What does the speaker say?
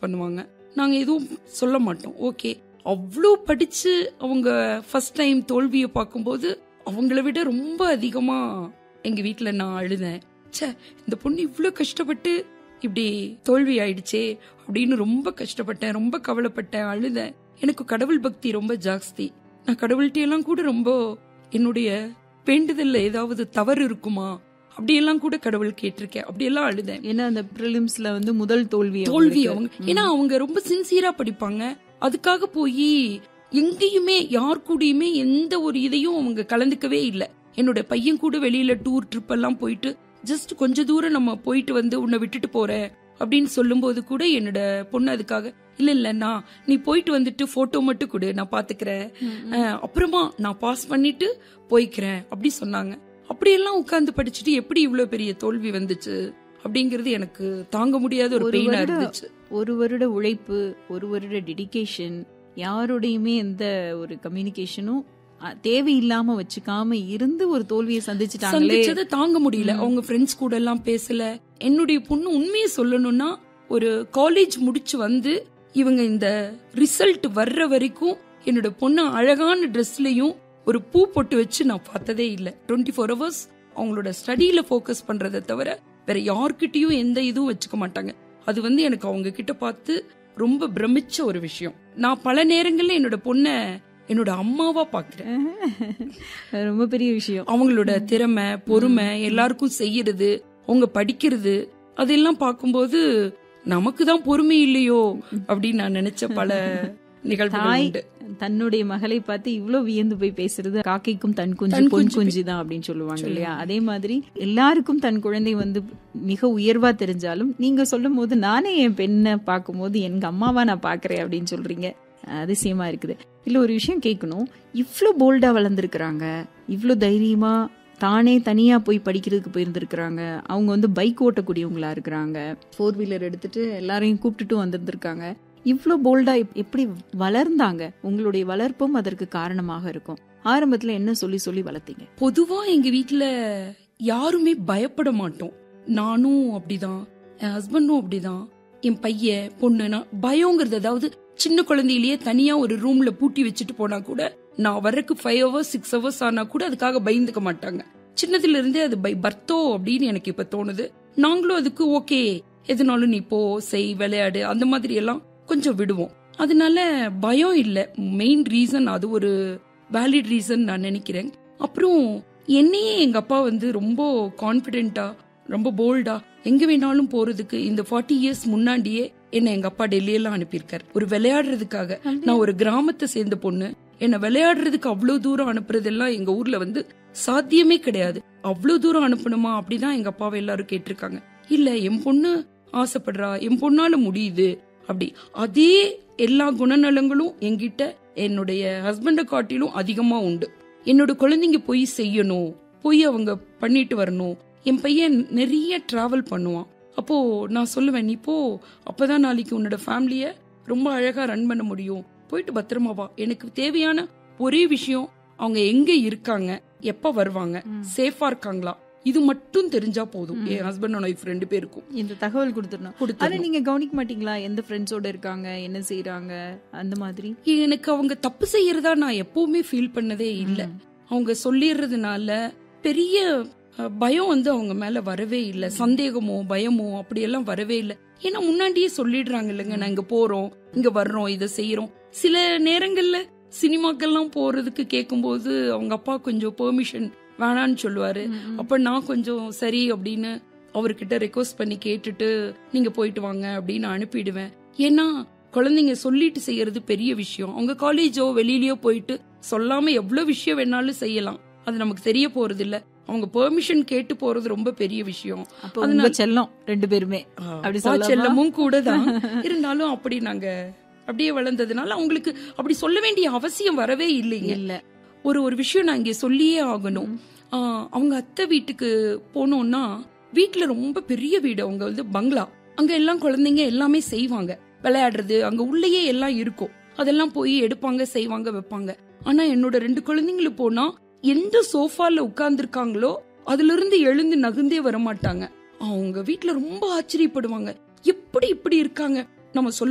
பண்ணுவாங்க நாங்க எதுவும் சொல்ல மாட்டோம் ஓகே அவ்வளோ படிச்சு அவங்க ஃபர்ஸ்ட் டைம் தோல்வியை பார்க்கும்போது அவங்கள விட ரொம்ப அதிகமா எங்க வீட்ல நான் அழுதேன் ச்சே இந்த பொண்ணு இவ்வளோ கஷ்டப்பட்டு இப்படி தோல்வி ஆயிடுச்சே அப்படின்னு ரொம்ப கஷ்டப்பட்டேன் ரொம்ப கவலைப்பட்டேன் அழுதேன் எனக்கு கடவுள் பக்தி ரொம்ப ஜாஸ்தி நான் கடவுள்கிட்ட எல்லாம் கூட ரொம்ப என்னுடைய வேண்டுதல்ல ஏதாவது தவறு இருக்குமா அப்படியெல்லாம் கூட கடவுள் கேட்டிருக்கேன் அப்படியெல்லாம் அழுதேன் ஏன்னா அந்த ப்ரிலிம்ஸ்ல வந்து முதல் தோல்வி தோல்வி அவங்களுக்கு. அவங்க ஏன்னா அவங்க ரொம்ப சின்சியரா படிப்பாங்க அதுக்காக போய் எங்கேயுமே யார் கூடயுமே எந்த ஒரு இதையும் அவங்க கலந்துக்கவே இல்லை என்னோட பையன் கூட வெளியில டூர் ட்ரிப் எல்லாம் போயிட்டு ஜஸ்ட் கொஞ்ச தூரம் நம்ம போயிட்டு வந்து உன்னை விட்டுட்டு போறேன் அப்படின்னு சொல்லும்போது கூட என்னோட பொண்ணு அதுக்காக இல்ல இல்ல நீ போயிட்டு வந்துட்டு போட்டோ மட்டும் கொடு நான் பாத்துக்கிறேன் ம், ம். அஹ், அப்புறமா நான் பாஸ் பண்ணிட்டு போய்க்கிறேன் அப்படி சொன்னாங்க அப்படியெல்லாம் உட்கார்ந்து படிச்சுட்டு எப்படி இவ்வளவு பெரிய தோல்வி வந்துச்சு அப்படிங்கிறது எனக்கு தாங்க முடியாத ஒரு ஒரு பெயினா வருடம் இருந்துச்சு ஒரு வருட உழைப்பு ஒரு வருட டெடிகேஷன் யாரோடையுமே எந்த ஒரு கம்யூனிகேஷனும் தேவையில்லாம வச்சுக்காம இருந்து ஒரு தோல்வியை சந்திச்சுட்டாங்களே சந்திச்சதை தாங்க முடியல ம். அவங்க ஃப்ரெண்ட்ஸ் கூட எல்லாம் பேசல என்னுடைய பொண்ணு உண்மையை சொல்லணும்னா ஒரு காலேஜ் முடிச்சு வந்து இவங்க இந்த ரிசல்ட் வர்ற வரைக்கும் என்னோட பொண்ணு அழகான ட்ரெஸ்லயும் ஒரு பூ பொட்டு வச்சு நான் பார்த்ததே இல்ல டுவெண்ட்டி ஃபோர் ஹவர்ஸ் அவங்களோட ஸ்டடியில ஃபோக்கஸ் பண்றதை தவிர வேற யார்கிட்டயும் எந்த இதுவும் வச்சுக்க மாட்டாங்க அது வந்து எனக்கு அவங்க கிட்ட பார்த்து ரொம்ப பிரமிச்ச ஒரு விஷயம் நான் பல நேரங்கள்ல என்னோட பொண்ணை என்னோட அம்மாவா பாக்குறேன் ரொம்ப பெரிய விஷயம் அவங்களோட திறமை பொறுமை எல்லாருக்கும் செய்யறது அவங்க படிக்கிறது அதெல்லாம் பார்க்கும்போது நமக்கு தான் பொறுமை இல்லையோ அப்படின்னு நான் நினைச்ச பல நிகழ்வுகள் தாய் உண்டு தன்னுடைய மகளை பார்த்து இவ்வளவு வியந்து போய் பேசுறது காக்கைக்கும் தன் குஞ்சு தன் பொன் குஞ்சு குஞ்சு தான் அப்படின்னு சொல்லுவாங்க இல்லையா சொல்லுவாங்க. அதே மாதிரி எல்லாருக்கும் தன் குழந்தை வந்து மிக உயர்வா தெரிஞ்சாலும் நீங்க சொல்லும் போது நானே என் பெண்ணை பார்க்கும்போது எங்க அம்மாவா நான் பாக்குறேன் அப்படின்னு சொல்றீங்க அதிசயமா இருக்குது இல்ல ஒரு விஷயம் கேட்கணும் இவ்ளோ போல்டா வளர்ந்துருக்கிறாங்க இவ்ளோ தைரியமா தானே தனியா போய் படிக்கிறதுக்கு போயிருந்திருக்கிறாங்க அவங்க வந்து பைக் ஓட்டக்கூடியவங்களா இருக்கிறாங்க ஃபோர் வீலர் எடுத்துட்டு எல்லாரையும் கூப்பிட்டுட்டு வந்திருந்திருக்காங்க இவ்ளோ போல்டா எப்படி வளர்ந்தாங்க உங்களுடைய வளர்ப்பும் அதற்கு காரணமாக இருக்கும் ஆரம்பத்துல என்ன சொல்லி சொல்லி வளர்த்தீங்க பொதுவா எங்க வீட்ல யாருமே பயப்பட மாட்டோம் நானும் அப்படிதான் என் ஹஸ்பண்டும் அப்படிதான் என் பையன் பொண்ணு நான் பயங்கிறது அதாவது சின்ன குழந்தையிலேயே தனியா ஒரு ரூம்ல பூட்டி வச்சுட்டு போனா கூட நான் வர்றதுக்கு ஃபைவ் ஹவர்ஸ் சிக்ஸ் ஹவர்ஸ் ஆனா கூட அதுக்காக பயந்துக்க மாட்டாங்க சின்னதுல இருந்தே அது பை பர்த்தோ அப்படின்னு எனக்கு இப்ப தோணுது நாங்களும் அதுக்கு ஓகே எதுனாலும் நீ போ செய் விளையாடு அந்த மாதிரி எல்லாம் கொஞ்சம் விடுவோம் அதனால பயம் இல்ல மெயின் ரீசன் அது ஒரு வேலிட் ரீசன் நான் நினைக்கிறேன் அப்புறம் என்னையே எங்க அப்பா வந்து ரொம்ப கான்பிடென்ட்டா ரொம்ப போல்டா எங்க வேணாலும் போறதுக்கு இந்த ஃபார்ட்டி இயர்ஸ் முன்னாடியே என்ன எங்க அப்பா டெல்லியெல்லாம் அனுப்பியிருக்காரு ஒரு விளையாடுறதுக்காக நான் ஒரு கிராமத்தை சேர்ந்த பொண்ணு என்ன விளையாடுறதுக்கு அவ்வளவு தூரம் அனுப்புறதெல்லாம் எங்க ஊர்ல வந்து சாத்தியமே கிடையாது அவ்வளவு தூரம் அனுப்பணுமா அப்படிதான் எங்க அப்பாவை எல்லாரும் கேட்டிருக்காங்க இல்ல என் பொண்ணு ஆசைப்படுறா என் பொண்ணால முடியுது அப்படி அதே எல்லா குணநலங்களும் என்கிட்ட என்னுடைய ஹஸ்பண்ட காட்டிலும் அதிகமா உண்டு என்னோட குழந்தைங்க போய் செய்யணும் போய் அவங்க பண்ணிட்டு வரணும் என் பையன் நிறைய டிராவல் பண்ணுவான் அப்போ நான் சொல்லுவேன் நீ போ அப்பதான் நாளைக்கு உன்னோட ஃபேமிலிய ரொம்ப அழகா ரன் பண்ண முடியும் போயிட்டு பத்திரமா வா எனக்கு தேவையான ஒரே விஷயம் அவங்க எங்க இருக்காங்க எப்ப வருவாங்க ம். சேஃபா இருக்காங்களா இது மட்டும் தெரிஞ்சா போதும் ம். என் ஹஸ்பண்ட் அண்ட் ஒய்ஃப் ரெண்டு பேருக்கும் இந்த தகவல் கொடுத்துடணும் ஆனா கொடுத்து நீங்க கவனிக்க மாட்டீங்களா எந்த ஃப்ரெண்ட்ஸோட இருக்காங்க என்ன செய்யறாங்க அந்த மாதிரி எனக்கு அவங்க தப்பு செய்யறதா நான் எப்பவுமே ஃபீல் பண்ணதே இல்ல ம். அவங்க சொல்லிடுறதுனால பெரிய அஹ், பயம் வந்து அவங்க மேல வரவே இல்ல சந்தேகமோ பயமோ அப்படியெல்லாம் வரவே இல்ல ஏன்னா முன்னாடியே சொல்லிடுறாங்க இல்லைங்க நான் இங்க போறோம் இங்க வர்றோம் இதை செய்யறோம் சில நேரங்கள்ல சினிமாக்கெல்லாம் போறதுக்கு கேட்கும்போது அவங்க அப்பா கொஞ்சம் பெர்மிஷன் வேணான்னு சொல்லுவாரு ம், ம். அப்ப நான் கொஞ்சம் சரி அப்படின்னு அவர்கிட்ட ரெக்வஸ்ட் பண்ணி கேட்டுட்டு நீங்க போயிட்டு வாங்க அப்படின்னு அனுப்பிடுவேன் ஏன்னா குழந்தைங்க சொல்லிட்டு செய்யறது பெரிய விஷயம் அவங்க காலேஜோ வெளியிலயோ போயிட்டு சொல்லாம எவ்வளவு விஷயம் வேணாலும் செய்யலாம் அது நமக்கு தெரிய போறது இல்ல அவங்க பெர்மிஷன் கேட்டு போறது ரொம்ப பெரிய விஷயம் அப்ப உங்க செல்லம் ரெண்டு பேருமே அப்படி அப்பா சொல்லலாமா? செல்லமும் கூட தான் இருந்தாலும் அப்படி நாங்க அப்படியே வளர்ந்ததுனால அவங்களுக்கு அப்படி சொல்ல வேண்டிய அவசியம் வரவே இல்லைங்க இல்ல ஒரு ஒரு விஷயம் நான் இங்க சொல்லியே ஆகணும் ம். ஆ, அவங்க அத்தை வீட்டுக்கு போனோம்னா வீட்ல ரொம்ப பெரிய வீடு அவங்க வந்து பங்களா அங்க எல்லாம் குழந்தைங்க எல்லாமே செய்வாங்க விளையாடுறது அங்க உள்ளேயே எல்லாம் இருக்கும் அதெல்லாம் போய் எடுப்பாங்க செய்வாங்க வைப்பாங்க ஆனா என்னோட ரெண்டு குழந்தைங்களுக்கு போனா எந்த சோஃபால உட்கார்ந்துருக்காங்களோ அதுல இருந்து எழுந்து நகுந்தே வர மாட்டாங்க அவங்க வீட்ல ரொம்ப ஆச்சரியப்படுவாங்க எப்படி இப்படி இருக்காங்க நம்ம சொல்ல